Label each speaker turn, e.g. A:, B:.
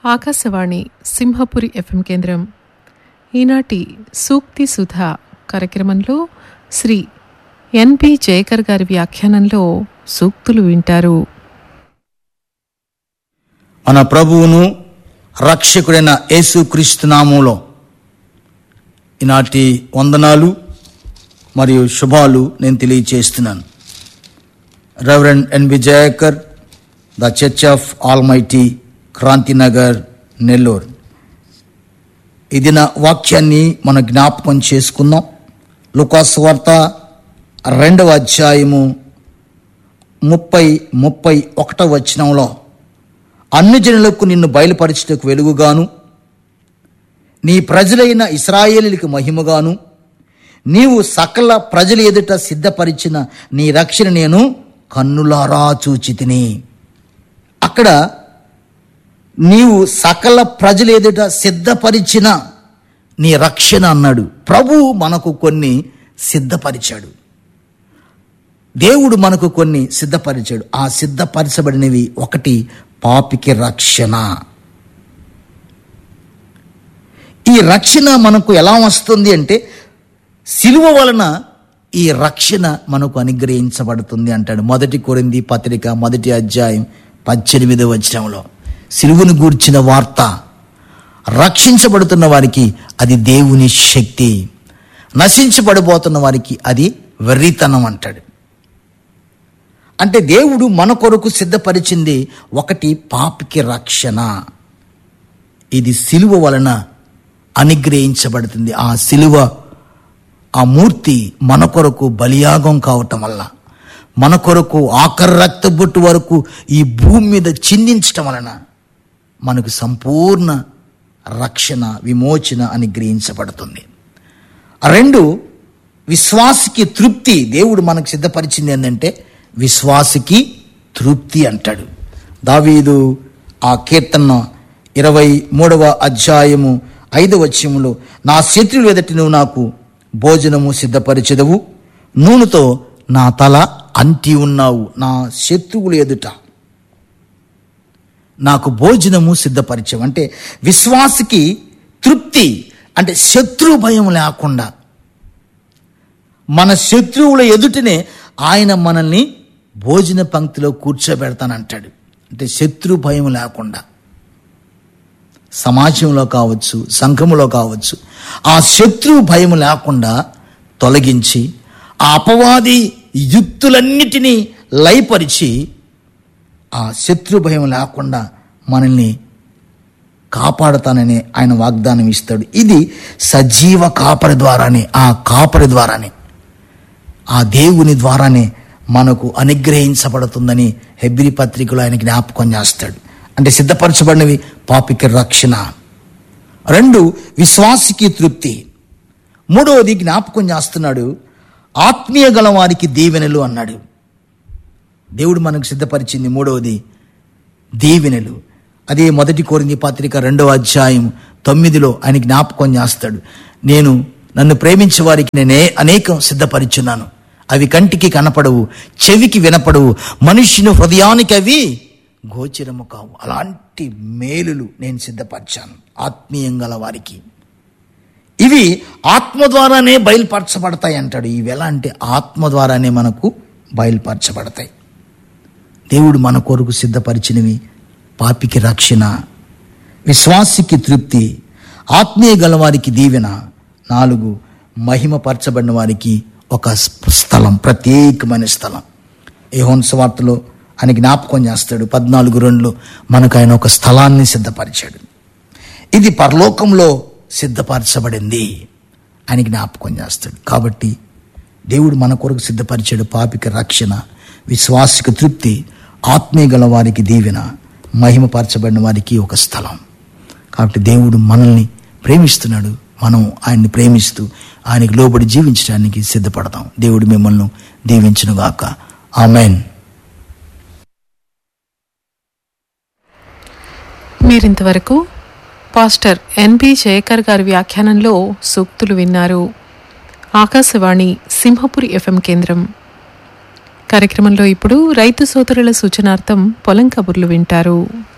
A: Akashvani Simhapuri FM కేంద్రం ఈనాటి సూక్తి సుధ కార్యక్రమంలో శ్రీ ఎన్పి జయకర్ గారి వ్యాఖ్యానంలో సూక్తులు వింటారు
B: మన ప్రభువును రక్షకుడైన యేసుక్రీస్తు నామంలో ఈనాటి వందనాలు మరియు శుభాలు నేను తెలియచేస్తున్నాను reverend NB Jayakar the church of almighty Kranthinagar Nellore ఈ దిన వాక్యాన్ని మనం జ్ఞాపకం చేసుకుందాం లుకాస్ వార్త రెండవ అధ్యాయము ముప్పై ముప్పై ఒకటవ వచనంలో అన్ని జనులకు నిన్ను బయలుపరచుటకు వెలుగుగాను నీ ప్రజలైన ఇస్రాయేలీలకు మహిమగాను నీవు సకల ప్రజల ఎదుట సిద్ధపరిచిన నీ రక్షణ నేను కన్నులారా చూచితిని అక్కడ నీవు సకల ప్రజల ఎదుట సిద్ధపరిచిన నీ రక్షణ అన్నాడు ప్రభువు మనకు కొన్ని సిద్ధపరిచాడు దేవుడు మనకు కొన్ని సిద్ధపరిచాడు ఆ సిద్ధపరచబడినవి ఒకటి పాపికి రక్షణ ఈ రక్షణ మనకు ఎలా వస్తుంది అంటే సిలువ వలన ఈ రక్షణ మనకు అనుగ్రహించబడుతుంది అంటాడు మొదటి కొరింది పత్రిక మొదటి అధ్యాయం పద్దెనిమిది వచనంలో సిలువను గూర్చిన వార్త రక్షించబడుతున్న వారికి అది దేవుని శక్తి నశించబడిపోతున్న వారికి అది వెర్రితనం అంటాడు అంటే దేవుడు మన కొరకు సిద్ధపరిచింది ఒకటి పాపికి రక్షణ ఇది సిలువ వలన అనుగ్రహించబడుతుంది ఆ సిలువ ఆ మూర్తి మన కొరకు బలియాగం కావటం వల్ల మన కొరకు ఆఖరి రక్తబొట్టు వరకు ఈ భూమి మీద చిందించటం వలన మనకు సంపూర్ణ రక్షణ విమోచన అనుగ్రహించబడుతుంది రెండు విశ్వాసికి తృప్తి దేవుడు మనకు సిద్ధపరిచింది ఏంటంటే విశ్వాసికి తృప్తి అంటాడు దావీదు ఆ కీర్తన ఇరవై మూడవ అధ్యాయము ఐదవ వచనములో నా శత్రువులు ఎదటి నువ్వు నాకు భోజనము సిద్ధపరిచెదవు నూనెతో నా తల అంటి ఉన్నావు నా శత్రువులు ఎదుట నాకు భోజనము సిద్ధపరిచావు అంటే విశ్వాసికి తృప్తి అంటే శత్రు భయం లేకుండా మన శత్రువుల ఎదుటనే ఆయన మనల్ని భోజన పంక్తిలో కూర్చోబెడతానంటాడు అంటే శత్రు భయం లేకుండా సమాజంలో కావచ్చు సంఘములో కావచ్చు ఆ శత్రు భయం లేకుండా తొలగించి ఆ అపవాది యుక్తులన్నిటినీ లయపరిచి ఆ శత్రు భయం లేకుండా మనల్ని కాపాడుతానని ఆయన వాగ్దానం ఇస్తాడు ఇది సజీవ కాపరి ద్వారానే ఆ కాపరి ద్వారానే ఆ దేవుని ద్వారానే మనకు అనుగ్రహించబడుతుందని హెబ్రి పత్రికలో ఆయన జ్ఞాపకం చేస్తాడు అంటే సిద్ధపరచబడినవి పాపికి రక్షణ రెండు విశ్వాసికి తృప్తి మూడవది జ్ఞాపకం చేస్తున్నాడు ఆత్మీయ గల వారికి దీవెనలు అన్నాడు దేవుడు మనకు సిద్ధపరిచింది మూడవది దీవెనలు అదే మొదటి కోరింది పత్రిక రెండవ అధ్యాయం తొమ్మిదిలో ఆయన జ్ఞాపకం చేస్తాడు నేను నన్ను ప్రేమించే వారికి నేనే అనేకం సిద్ధపరిచున్నాను అవి కంటికి కనపడవు చెవికి వినపడవు మనుష్యుని హృదయానికి అవి గోచరము కావు అలాంటి మేలులు నేను సిద్ధపరిచాను ఆత్మీయం గల వారికి ఇవి ఆత్మ ద్వారానే బయలుపరచబడతాయి అంటాడు ఇవి ఎలా అంటే ఆత్మ ద్వారానే మనకు బయలుపరచబడతాయి దేవుడు మన కొరకు సిద్ధపరిచినవి పాపికి రక్షణ విశ్వాసికి తృప్తి ఆత్మీయ గలవారికి దీవెన నాలుగు మహిమపరచబడిన వారికి ఒక స్థలం ప్రత్యేకమైన స్థలం ఏహోన్ స్వార్తలో ఆయన జ్ఞాపకం చేస్తాడు పద్నాలుగు రెండులో మనకు ఆయన ఒక స్థలాన్ని సిద్ధపరిచాడు ఇది పరలోకంలో సిద్ధపరచబడింది అని జ్ఞాపకం చేస్తాడు కాబట్టి దేవుడు మన కొరకు సిద్ధపరిచాడు పాపికి రక్షణ విశ్వాసిక తృప్తి ఆత్మీయ గల వారికి దీవెన మహిమపరచబడిన వారికి ఒక స్థలం కాబట్టి దేవుడు మనల్ని ప్రేమిస్తున్నాడు మనం ఆయన్ని ప్రేమిస్తూ ఆయనకి లోబడి జీవించడానికి సిద్ధపడతాం దేవుడు మిమ్మల్ని దీవించునుగాక ఆమెన్
A: మీరింతవరకు పాస్టర్ ఎన్బి జయకర్ గారి వ్యాఖ్యానంలో సూక్తులు విన్నారు ఆకాశవాణి సింహపురి ఎఫ్ఎం కేంద్రం కార్యక్రమంలో ఇప్పుడు రైతు సోదరుల సూచనార్థం పొలం కబుర్లు వింటారు